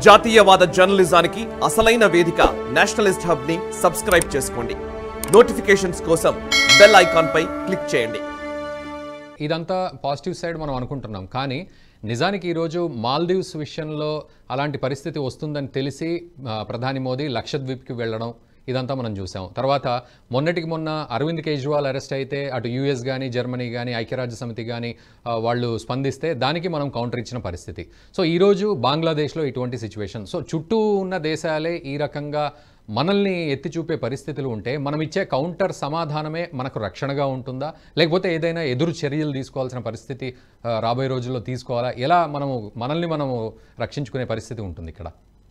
జాతీయవాద జర్నలిజానికి అసలైన వేదిక నేషనలిస్ట్ హబ్ ని సబ్స్క్రైబ్ చేసుకోండి నోటిఫికేషన్స్ కోసం బెల్ ఐకాన్ పై క్లిక్ చేయండి ఇదంతా పాజిటివ్ సైడ్ మనం అనుకుంటున్నాం కానీ నిజానికి ఈరోజు మాల్దీవ్స్ విషయంలో అలాంటి పరిస్థితి వస్తుందని తెలిసి ఆ, ప్రధాని మోదీ లక్షద్వీప్కి వెళ్ళడం ఇదంతా మనం చూసాం తర్వాత మొన్నటికి మొన్న అరవింద్ కేజ్రీవాల్ అరెస్ట్ అయితే అటు యూఎస్ కానీ జర్మనీ కానీ ఐక్యరాజ్య సమితి కానీ ఆ, వాళ్ళు స్పందిస్తే దానికి మనం కౌంటర్ ఇచ్చిన పరిస్థితి సో ఈరోజు బంగ్లాదేశ్లో ఇటువంటి సిచ్యువేషన్ సో చుట్టూ ఉన్న దేశాలే ఈ రకంగా మనల్ని ఎత్తి చూపే పరిస్థితులు ఉంటే మనం ఇచ్చే కౌంటర్ సమాధానమే మనకు రక్షణగా ఉంటుందా లేకపోతే ఏదైనా ఎదురు చర్యలు తీసుకోవాల్సిన పరిస్థితి ఆ, రాబోయే రోజుల్లో తీసుకోవాలా ఎలా మనము మనల్ని మనము రక్షించుకునే పరిస్థితి ఉంటుంది ఇక్కడ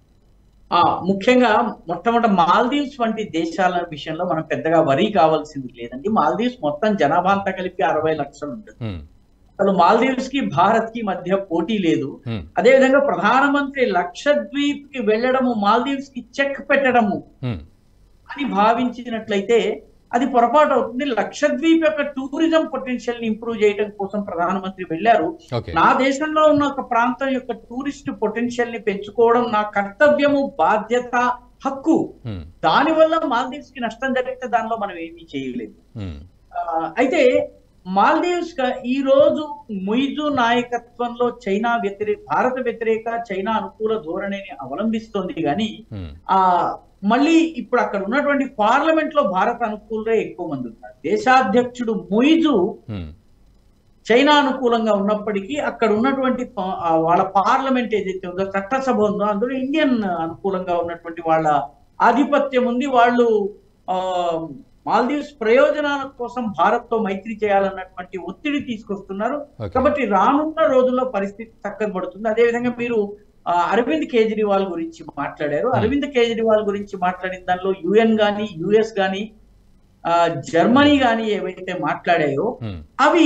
ఆ ముఖ్యంగా మొట్టమొదటి మాల్దీవ్స్ వంటి దేశాల విషయంలో మనం పెద్దగా వరి కావాల్సింది లేదండి మాల్దీవ్స్ మొత్తం జనాభా అంతా కలిపి అరవై లక్షలు ఉంటుంది హ్మ్, అసలు మాల్దీవ్స్ కి భారత్ కి మధ్య పోటీ లేదు హ్మ్, అదే విధంగా ప్రధానమంత్రి లక్షద్వీప్ కి వెళ్ళడము మాల్దీవ్స్ కి చెక్ పెట్టడము హ్మ్, అని భావించినట్లయితే అది పొరపాటు అవుతుంది లక్షద్వీప్ యొక్క టూరిజం పొటెన్షియల్ ని ఇంప్రూవ్ చేయడం కోసం ప్రధానమంత్రి వెళ్ళారు ఓకే నా దేశంలో ఉన్న ఒక ప్రాంతం యొక్క టూరిస్ట్ పొటెన్షియల్ ని పెంచుకోవడం నా కర్తవ్యము బాధ్యత హక్కు హ్మ్, దానివల్ల మాల్దీవ్స్ కి నష్టం జరిగితే దానిలో మనం ఏమీ చేయలేదు హ్మ్, ఆ, అయితే మాల్దీవ్స్ క- ఈ రోజు ముయిజు నాయకత్వంలో చైనా వ్యతిరేక భారత వ్యతిరేక చైనా అనుకూల ధోరణిని అవలంబిస్తోంది కానీ హ్మ్, ఆ మళ్ళీ ఇప్పుడు అక్కడ ఉన్నటువంటి పార్లమెంట్ లో భారత అనుకూలరే ఎక్కువ మంది ఉన్నారు దేశాధ్యక్షుడు ముయిజు హ్మ్, చైనా అనుకూలంగా ఉన్నప్పటికీ అక్కడ ఉన్నటువంటి ప- ఆ వాళ్ళ పార్లమెంట్ ఏదైతే ఉందో చట్టసభ ఉందో అందులో ఇండియన్ అనుకూలంగా ఉన్నటువంటి వాళ్ళ ఆధిపత్యం ఉంది వాళ్ళు ఆ మాల్దీవ్స్ ప్రయోజనాల కోసం భారత్ తో మైత్రి చేయాలన్నటువంటి ఒత్తిడి తీసుకొస్తున్నారు ఓకే కాబట్టి రానున్న రోజుల్లో పరిస్థితి చక్కబడుతుంది అదే విధంగా మీరు ఆ, అరవింద్ కేజ్రీవాల్ గురించి మాట్లాడారు Hmm. అరవింద్ కేజ్రీవాల్ గురించి మాట్లాడిన దానిలో యుఎన్ గాని యుఎస్ గాని ఆ, జర్మనీ గాని ఏవైతే మాట్లాడాయో హ్మ్, అవి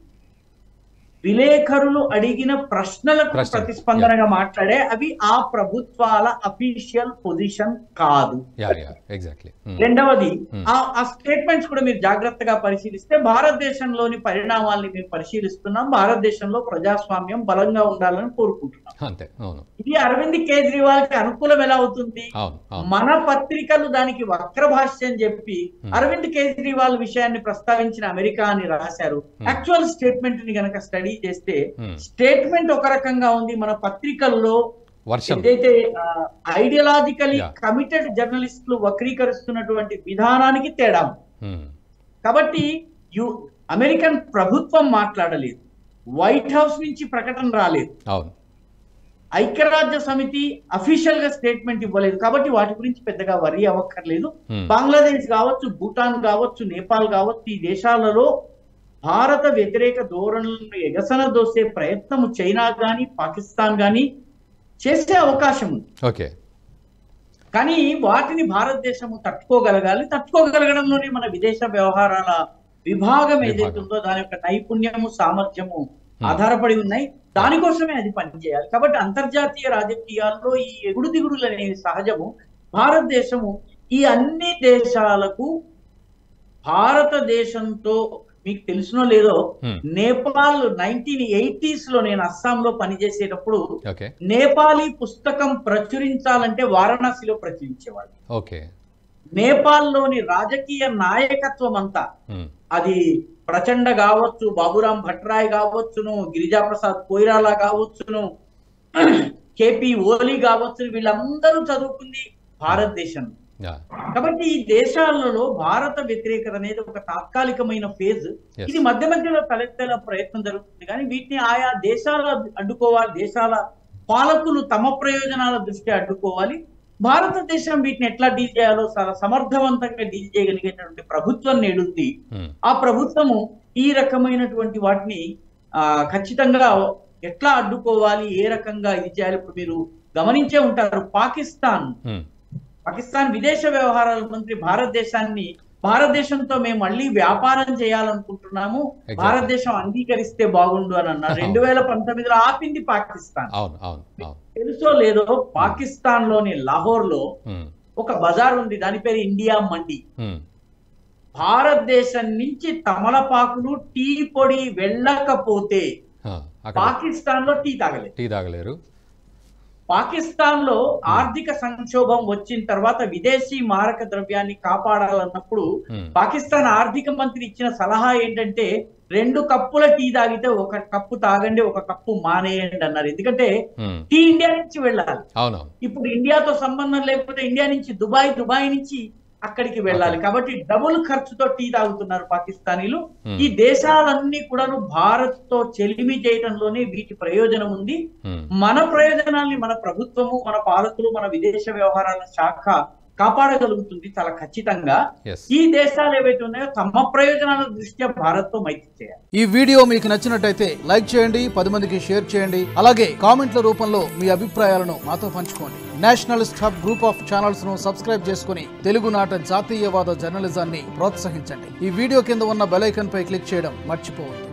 విలేకరులు అడిగిన ప్రశ్నలకు ప్రశ్నలు, ప్రతిస్పందనగా మాట్లాడే అవి ఆ ప్రభుత్వాల అఫీషియల్ పొజిషన్ కాదు యా యా ఎగ్జాక్ట్లీ హ్మ్, రెండవది Hmm. ఆ ఆ స్టేట్మెంట్స్ కూడా మీరు జాగ్రత్తగా పరిశీలిస్తే భారతదేశంలోని పరిణామాల్ని మేము పరిశీలిస్తున్నాం భారతదేశంలో ప్రజాస్వామ్యం బలంగా ఉండాలని కోరుకుంటున్నాం అంతే అవును ఇది అరవింద్ కేజ్రీవాల్ కి అనుకూలం ఎలా అవుతుంది అవును అవును మన పత్రికలు దానికి వక్ర భాష్యం చెప్పి Hmm. అరవింద్ కేజ్రీవాల్ విషయాన్ని ప్రస్తావించిన అమెరికా అని రాశారు Hmm. యాక్చువల్ స్టేట్మెంట్ ని గనక స్టడీ చేస్తే హ్మ్, స్టేట్మెంట్ ఒక రకంగా ఉంది మన పత్రికల్లో వర్షం ఏదైతే ఐడియలాజికలీ Yeah. కమిటెడ్ జర్నలిస్టులు వక్రీకరిస్తున్నటువంటి విధానానికి తేడా ఉంది. హ్మ్, కాబట్టి యు అమెరికన్ ప్రభుత్వం మాట్లాడలేదు వైట్ హౌస్ నుంచి ప్రకటన రాలేదు అవును ఐక్యరాజ్య సమితి అఫీషియల్ గా స్టేట్మెంట్ ఇవ్వలేదు కాబట్టి వాటి గురించి పెద్దగా వరి అవ్వక్కర్లేదు హ్మ్, బంగ్లాదేశ్ కావచ్చు భూటాన్ కావచ్చు నేపాల్ కావచ్చు ఈ దేశాలలో భారత వ్యతిరేక ధోరణులను ఎగసన దోసే ప్రయత్నము చైనా గాని పాకిస్తాన్ గాని చేసే అవకాశం ఉంది ఓకే కానీ వాటిని భారతదేశము తట్టుకోగలగాలి తట్టుకోగలగడంలోనే మన విదేశ వ్యవహారాల విభాగం ఏదైతే విభాగం. ఉందో దాని యొక్క నైపుణ్యము సామర్థ్యము ఆధారపడి ఉన్నాయి దానికోసమే అది పనిచేయాలి కాబట్టి అంతర్జాతీయ రాజకీయాల్లో ఈ ఎగుడు దిగుడులు అనేవి సహజము భారతదేశము ఈ అన్ని దేశాలకు భారతదేశంతో మీకు తెలుసునో లేదో హ్మ్, నేపాల్ నైన్టీన్ ఎయిటీస్ లో నేను అస్సాంలో పనిచేసేటప్పుడు ఓకే నేపాలీ పుస్తకం ప్రచురించాలంటే వారణాసిలో ప్రచురించేవాళ్ళు ఓకే నేపాల్లోని రాజకీయ నాయకత్వం అంతా హ్మ్, అది ప్రచండ కావచ్చు బాబురాం భట్రాయ్ కావచ్చును గిరిజా ప్రసాద్ కోయిరాలా కావచ్చును కేపీ ఓలీ కావచ్చు వీళ్ళందరూ చదువుకుంది భారతదేశం యా కాబట్టి ఈ దేశాలలో భారత వ్యతిరేకత అనేది ఒక తాత్కాలికమైన ఫేజ్ Yes. ఇది మధ్య మధ్యలో తలెత్తేలా ప్రయత్నం జరుగుతుంది కానీ వీటిని ఆయా దేశాల అడ్డుకోవాలి దేశాల పాలకులు తమ ప్రయోజనాల దృష్ట్యా అడ్డుకోవాలి భారతదేశం వీటిని ఎట్లా డీల్ చేయాలో చాలా సమర్థవంతంగా డీల్ చేయగలిగేటువంటి ప్రభుత్వం నేడుంది హ్మ్, ఆ ప్రభుత్వము ఈ రకమైనటువంటి వాటిని ఆ ఖచ్చితంగా ఎట్లా అడ్డుకోవాలి ఏ రకంగా ఇది చేయాలి ఇప్పుడు మీరు గమనించే ఉంటారు పాకిస్తాన్ హ్మ్, పాకిస్తాన్ విదేశ వ్యవహారాల మంత్రి భారతదేశాన్ని భారతదేశంతో మేము మళ్ళీ వ్యాపారం చేయాలనుకుంటున్నాము Exactly. భారతదేశం అంగీకరిస్తే బాగుండు అని అన్నారు రెండు వేల పంతొమ్మిదిలో ఆపింది పాకిస్తాన్ అవును అవును అవును తెలుసో లేదో పాకిస్తాన్ లోని లాహోర్ లో హ్మ్, ఒక బజార్ ఉంది దాని పేరు ఇండియా మండి హ్మ్, భారతదేశం నుంచి తమలపాకులు టీ పొడి వెళ్ళకపోతే ఆ, అక్కడ పాకిస్తాన్ లో టీ తాగలేదు టీ తాగలేరు పాకిస్తాన్ లో ఆర్థిక సంక్షోభం వచ్చిన తర్వాత విదేశీ మారక ద్రవ్యాన్ని కాపాడాలన్నప్పుడు Hmm. పాకిస్తాన్ ఆర్థిక మంత్రి ఇచ్చిన సలహా ఏంటంటే రెండు కప్పుల టీ తాగితే ఒక కప్పు తాగండి ఒక కప్పు మానేయండి అన్నారు ఎందుకంటే ఉమ్, టీ ఇండియా నుంచి వెళ్ళాలి అవునవును ఇప్పుడు ఇండియాతో సంబంధం లేకపోతే ఇండియా నుంచి దుబాయ్ దుబాయ్ నుంచి అక్కడికి వెళ్ళాలి కాబట్టి డబుల్ ఖర్చుతో టీ తాగుతున్నారు పాకిస్తానీలు Hmm. ఈ దేశాలన్నీ కూడాను భారత్ తో చెలిమి చేయడంలోనే వీటి ప్రయోజనం ఉంది ఉమ్, మన ప్రయోజనాల్ని మన ప్రభుత్వము మన పాలకులు మన విదేశ వ్యవహారాల శాఖ కాపాడగలుగుతుంది చాలా ఖచ్చితంగా ఎస్ ఈ దేశాలు ఏవైతే ఉన్నాయో తమ ప్రయోజనాల దృష్ట్యా భారత్ తో మైత్రి చేయాలి ఈ వీడియో మీకు నచ్చినట్టయితే లైక్ చేయండి పది మందికి షేర్ చేయండి అలాగే కామెంట్ల రూపంలో మీ అభిప్రాయాలను మాతో పంచుకోండి nationalist hub group of channels ను సబ్స్క్రైబ్ చేసుకుని తెలుగునాట జాతీయవాద జర్నలిజాన్ని ప్రోత్సహించండి ఈ వీడియో కింద ఉన్న బెల్ ఐకాన్ పై క్లిక్ చేయడం మర్చిపోవద్దు